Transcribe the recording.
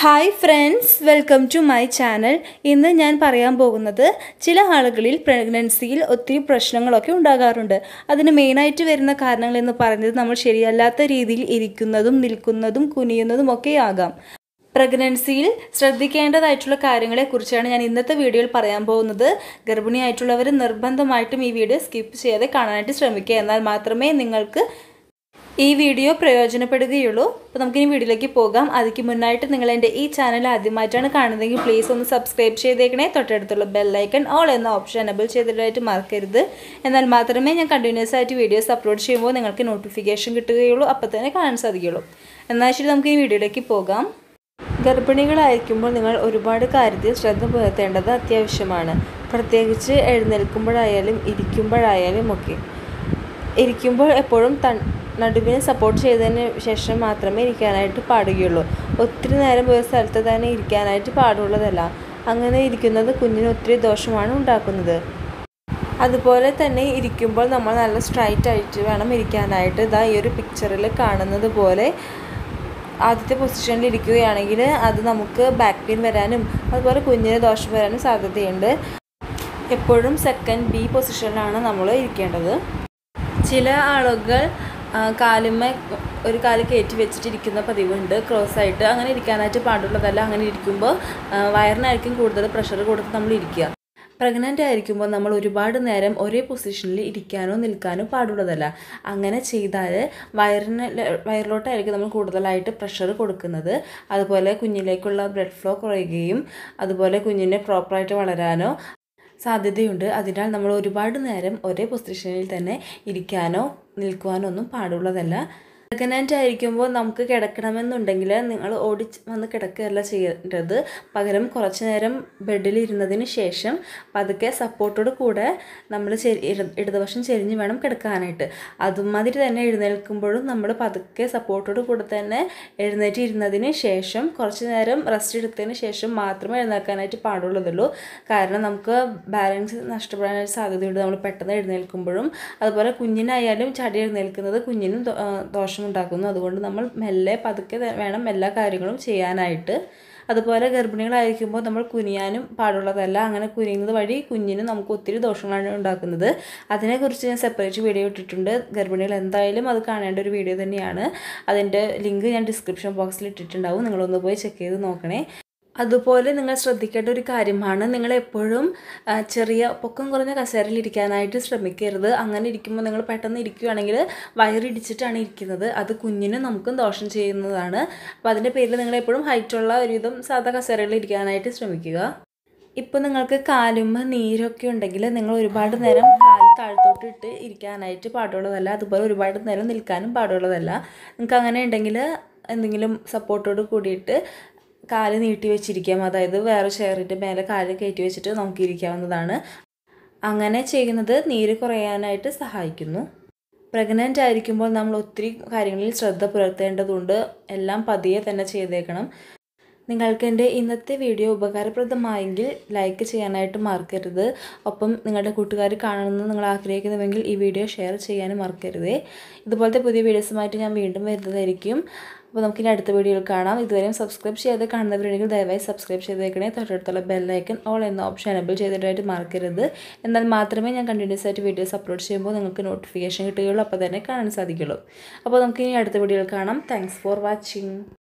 hi friends welcome to my channel ഇന്ന് ഞാൻ പറയാൻ പോകുന്നത് ചില ആളുകളിൽ പ്രഗ്നൻസിയിൽ ഒത്തിരി പ്രശ്നങ്ങളൊക്കെ ഉണ്ടാകാറുണ്ട് അതിന് മെയിനായിട്ട് വരുന്ന കാരണങ്ങൾ എന്ന് പറയുന്നത് നമ്മൾ ശരിയല്ലാത്ത രീതിയിൽ ഇരിക്കുന്നതും നിൽക്കുന്നതും കുനിയുന്നതും ഒക്കെ ആകാം പ്രഗ്നൻസിയിൽ ശ്രദ്ധിക്കേണ്ടതായിട്ടുള്ള കാര്യങ്ങളെക്കുറിച്ചാണ് ഞാൻ ഇന്നത്തെ വീഡിയോയിൽ പറയാൻ പോകുന്നത് ഗർഭിണിയായിട്ടുള്ളവർ നിർബന്ധമായിട്ടും ഈ വീഡിയോ സ്കിപ്പ് ചെയ്യാതെ കാണാനായിട്ട് ശ്രമിക്കുക എന്നാൽ മാത്രമേ നിങ്ങൾക്ക് ഈ വീഡിയോ പ്രയോജനപ്പെടുകയുള്ളൂ അപ്പോൾ നമുക്കിനി വീഡിയോയിലേക്ക് പോകാം അതിക്ക് മുന്നായിട്ട് നിങ്ങൾ എൻ്റെ ഈ ചാനൽ ആദ്യമായിട്ടാണ് കാണുന്നതെങ്കിൽ പ്ലീസ് ഒന്ന് സബ്സ്ക്രൈബ് ചെയ്തേക്കണേ തൊട്ടടുത്തുള്ള ബെല്ലൈക്കൺ ഓൾ എന്ന ഓപ്ഷൻ എനബിൾ ചെയ്തിട്ടായിട്ട് മറക്കരുത് എന്നാൽ മാത്രമേ ഞാൻ കണ്ടിന്യൂസ് ആയിട്ട് വീഡിയോസ് അപ്ലോഡ് ചെയ്യുമ്പോൾ നിങ്ങൾക്ക് നോട്ടിഫിക്കേഷൻ കിട്ടുകയുള്ളൂ അപ്പോൾ തന്നെ കാണാൻ സാധിക്കുകയുള്ളൂ എന്നാൽ ശരി നമുക്ക് ഈ വീഡിയോയിലേക്ക് പോകാം ഗർഭിണികളായിരിക്കുമ്പോൾ നിങ്ങൾ ഒരുപാട് കാര്യത്തിൽ ശ്രദ്ധ പുലർത്തേണ്ടത് അത്യാവശ്യമാണ് പ്രത്യേകിച്ച് എഴുന്നേൽക്കുമ്പോഴായാലും ഇരിക്കുമ്പോഴായാലും ഒക്കെ ഇരിക്കുമ്പോൾ എപ്പോഴും തൺ നടുവിനെ സപ്പോർട്ട് ചെയ്തതിന് ശേഷം മാത്രമേ ഇരിക്കാനായിട്ട് പാടുകയുള്ളൂ ഒത്തിരി നേരം ഒരു സ്ഥലത്ത് തന്നെ ഇരിക്കാനായിട്ട് പാടുള്ളതല്ല അങ്ങനെ ഇരിക്കുന്നത് കുഞ്ഞിന് ഒത്തിരി ദോഷമാണ് ഉണ്ടാക്കുന്നത് അതുപോലെ തന്നെ ഇരിക്കുമ്പോൾ നമ്മൾ നല്ല സ്ട്രൈറ്റ് ആയിട്ട് വേണം ഇരിക്കാനായിട്ട് ഇതാ ഈ ഒരു പിക്ചറിൽ കാണുന്നത് പോലെ ആദ്യത്തെ പൊസിഷനിൽ ഇരിക്കുകയാണെങ്കിൽ അത് നമുക്ക് ബാക്ക് പെയിൻ വരാനും അതുപോലെ കുഞ്ഞിന് ദോഷം വരാനും സാധ്യതയുണ്ട് എപ്പോഴും സെക്കൻഡ് ബി പൊസിഷനിലാണ് നമ്മൾ ഇരിക്കേണ്ടത് ചില ആളുകൾ കാലുമ്മ ഒരു കാല് കയറ്റി വെച്ചിട്ടിരിക്കുന്ന പതിവുണ്ട് ക്രോസ് ആയിട്ട് അങ്ങനെ ഇരിക്കാനായിട്ട് പാടുള്ളതല്ല അങ്ങനെ ഇരിക്കുമ്പോൾ വയറിനായിരിക്കും കൂടുതൽ പ്രഷർ കൊടുത്ത് നമ്മൾ ഇരിക്കുക പ്രഗ്നൻ്റ് ആയിരിക്കുമ്പോൾ നമ്മൾ ഒരുപാട് നേരം ഒരേ പൊസിഷനിൽ ഇരിക്കാനോ നിൽക്കാനോ പാടുള്ളതല്ല അങ്ങനെ ചെയ്താൽ വയറിന് വയറിലോട്ടായിരിക്കും നമ്മൾ കൂടുതലായിട്ട് പ്രഷർ കൊടുക്കുന്നത് അതുപോലെ കുഞ്ഞിലേക്കുള്ള ബ്ലഡ് ഫ്ലോ കുറയുകയും അതുപോലെ കുഞ്ഞിനെ പ്രോപ്പറായിട്ട് വളരാനോ സാധ്യതയുണ്ട് അതിനാൽ നമ്മൾ ഒരുപാട് നേരം ഒരേ പൊസിഷനിൽ തന്നെ ഇരിക്കാനോ നിൽക്കുവാനോ ഒന്നും പാടുള്ളതല്ല പ്രഗ്നൻ്റ് ആയിരിക്കുമ്പോൾ നമുക്ക് കിടക്കണമെന്നുണ്ടെങ്കിൽ നിങ്ങൾ ഓടി വന്ന് കിടക്കുകയല്ല ചെയ്യേണ്ടത് പകരം കുറച്ച് നേരം ബെഡിൽ ഇരുന്നതിന് ശേഷം പതുക്കെ സപ്പോർട്ടോട് കൂടെ നമ്മൾ ഇടതുവശം ചെരിഞ്ഞ് വേണം കിടക്കാനായിട്ട് അതുമാതിരി തന്നെ എഴുന്നേൽക്കുമ്പോഴും നമ്മൾ പതുക്കെ സപ്പോർട്ടോട് കൂടെ തന്നെ എഴുന്നേറ്റ് ഇരുന്നതിന് ശേഷം കുറച്ച് നേരം റെസ്റ്റ് എടുത്തതിന് ശേഷം മാത്രമേ എഴുന്നേൽക്കാനായിട്ട് പാടുള്ളതുള്ളൂ കാരണം നമുക്ക് ബാലൻസ് നഷ്ടപ്പെടാനായിട്ട് സാധ്യതയുണ്ട് നമ്മൾ പെട്ടെന്ന് എഴുന്നേൽക്കുമ്പോഴും അതുപോലെ കുഞ്ഞിനായാലും ചടി എഴുന്നേൽക്കുന്നത് കുഞ്ഞിനും ദോഷം ഉണ്ടാക്കുന്നു അതുകൊണ്ട് നമ്മൾ മെല്ലെ പതുക്കെ വേണം എല്ലാ കാര്യങ്ങളും ചെയ്യാനായിട്ട് അതുപോലെ ഗർഭിണികളായിരിക്കുമ്പോൾ നമ്മൾ കുനിയാനും പാടുള്ളതല്ല അങ്ങനെ കുനിയുന്നത് വഴി കുഞ്ഞിന് നമുക്ക് ഒത്തിരി ദോഷങ്ങളാണ് ഉണ്ടാക്കുന്നത് അതിനെക്കുറിച്ച് ഞാൻ സെപ്പറേറ്റ് വീഡിയോ ഇട്ടിട്ടുണ്ട് ഗർഭിണികൾ എന്തായാലും അത് കാണേണ്ട ഒരു വീഡിയോ തന്നെയാണ് അതിൻ്റെ ലിങ്ക് ഞാൻ ഡിസ്ക്രിപ്ഷൻ ബോക്സിൽ ഇട്ടിട്ടുണ്ടാവും നിങ്ങളൊന്ന് പോയി ചെക്ക് ചെയ്ത് നോക്കണേ അതുപോലെ നിങ്ങൾ ശ്രദ്ധിക്കേണ്ട ഒരു കാര്യമാണ് നിങ്ങൾ എപ്പോഴും ചെറിയ പൊക്കം കുറഞ്ഞ കസേരയിൽ ഇരിക്കാനായിട്ട് ശ്രമിക്കരുത് അങ്ങനെ ഇരിക്കുമ്പോൾ നിങ്ങൾ പെട്ടെന്ന് ഇരിക്കുകയാണെങ്കിൽ വയറിടിച്ചിട്ടാണ് ഇരിക്കുന്നത് അത് കുഞ്ഞിന് നമുക്കും ദോഷം ചെയ്യുന്നതാണ് അപ്പോൾ അതിൻ്റെ പേരിൽ നിങ്ങൾ എപ്പോഴും ഹൈറ്റുള്ള ഒരുവിധം സാധാ കസേരയിൽ ഇരിക്കാനായിട്ട് ശ്രമിക്കുക ഇപ്പോൾ നിങ്ങൾക്ക് കാലുമ്മ നീരൊക്കെ ഉണ്ടെങ്കിൽ നിങ്ങൾ ഒരുപാട് നേരം കാൽ താഴത്തോട്ട് ഇട്ട് ഇരിക്കാനായിട്ട് പാടുള്ളതല്ല അതുപോലെ ഒരുപാട് നേരം നിൽക്കാനും പാടുള്ളതല്ല നിങ്ങൾക്ക് അങ്ങനെ ഉണ്ടെങ്കിൽ എന്തെങ്കിലും സപ്പോർട്ടോട് കൂടിയിട്ട് കാല് നീട്ടി വെച്ചിരിക്കാം അതായത് വേറെ ചെയറിൻ്റെ മേലെ കാല് കയറ്റി വെച്ചിട്ട് നമുക്ക് ഇരിക്കാവുന്നതാണ് അങ്ങനെ ചെയ്യുന്നത് നീര് കുറയാനായിട്ട് സഹായിക്കുന്നു പ്രഗ്നൻ്റ് ആയിരിക്കുമ്പോൾ നമ്മൾ ഒത്തിരി കാര്യങ്ങളിൽ ശ്രദ്ധ പുലർത്തേണ്ടതുണ്ട് എല്ലാം പതിയെ തന്നെ ചെയ്തേക്കണം നിങ്ങൾക്ക് എൻ്റെ ഇന്നത്തെ വീഡിയോ ഉപകാരപ്രദമായെങ്കിൽ ലൈക്ക് ചെയ്യാനായിട്ട് മറക്കരുത് ഒപ്പം നിങ്ങളുടെ കൂട്ടുകാർ കാണണമെന്ന് നിങ്ങൾ ആഗ്രഹിക്കുന്നുവെങ്കിൽ ഈ വീഡിയോ ഷെയർ ചെയ്യാനും മറക്കരുതേ ഇതുപോലത്തെ പുതിയ വീഡിയോസുമായിട്ട് ഞാൻ വീണ്ടും വരുന്നതായിരിക്കും അപ്പോൾ നമുക്കിനി അടുത്ത വീഡിയോയിൽ കാണാം ഇതുവരെയും സബ്സ്ക്രൈബ് ചെയ്യാതെ കാണുന്നവരുണ്ടെങ്കിൽ ദയവായി സബ്സ്ക്രൈബ് ചെയ്തേക്കണേ തൊട്ടടുത്തുള്ള ബെല്ലൈക്കൺ ഓൾ എന്ന ഓപ്ഷൻ എനബിൾ ചെയ്തിട്ടായിട്ട് മറക്കരുത് എന്നാൽ മാത്രമേ ഞാൻ കണ്ടിന്യൂസ് ആയിട്ട് വീഡിയോസ് അപ്ലോഡ് ചെയ്യുമ്പോൾ നിങ്ങൾക്ക് നോട്ടിഫിക്കേഷൻ കിട്ടുകയുള്ളൂ അപ്പോൾ തന്നെ കാണാൻ സാധിക്കുള്ളൂ അപ്പോൾ നമുക്കിനി അടുത്ത വീഡിയോയിൽ കാണാം താങ്ക്സ് ഫോർ വാച്ചിങ്